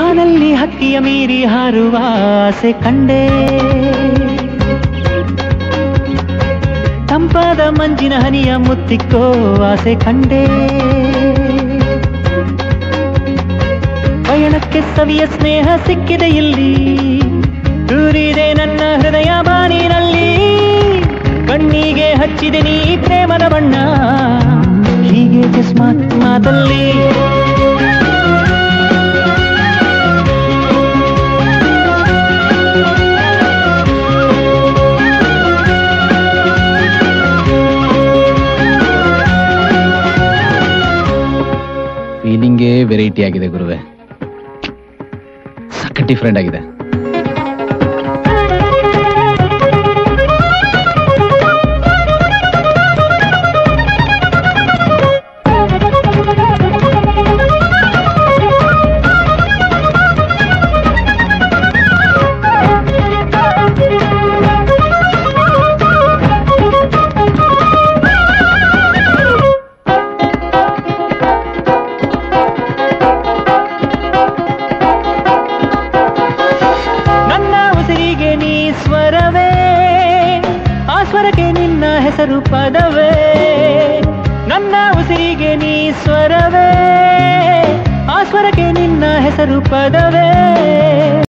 ಬಾನಲ್ಲಿ ಹಕ್ಕಿಯ ಮೀರಿ ಹಾರುವ ಆಸೆ ಕಂಡೆ ತಂಪಾದ ಮಂಜಿನ ಹನಿಯ ಮುತ್ತಿಕ್ಕೋ ಆಸೆ ಕಂಡೆ ಪಯಣಕ್ಕೆ ಸವಿಯ ಸ್ನೇಹ ಸಿಕ್ಕಿದೆ ಇಲ್ಲಿ ದೂರಿದೆ ನನ್ನ ಹೃದಯ ಬಾನಿನಲ್ಲಿ ಕಣ್ಣಿಗೆ ಹಚ್ಚಿದೆ ನೀ ಪ್ರೇಮದ ಬಣ್ಣ ಹೀಗೆ ಜಸ್ಮಾತ್ ಮಾತಲ್ಲಿ ಫೀಲಿಂಗೇ ವೆರೈಟಿ ಆಗಿದೆ ಗುರುವೆ ಸಕ್ಕ ಡಿಫ್ರೆಂಟ್ ಆಗಿದೆ ನನ್ನ ಉಸಿರಿಗೆ ನೀ ಸ್ವರವೇ ಆ ಸ್ವರಕ್ಕೆ ನಿನ್ನ ಹೆಸರು ಪದವೇ ನನ್ನ ಉಸಿರಿಗೆ ನೀ ಸ್ವರವೇ ಆ ಸ್ವರಕ್ಕೆ ನಿನ್ನ ಹೆಸರು ಪದವೇ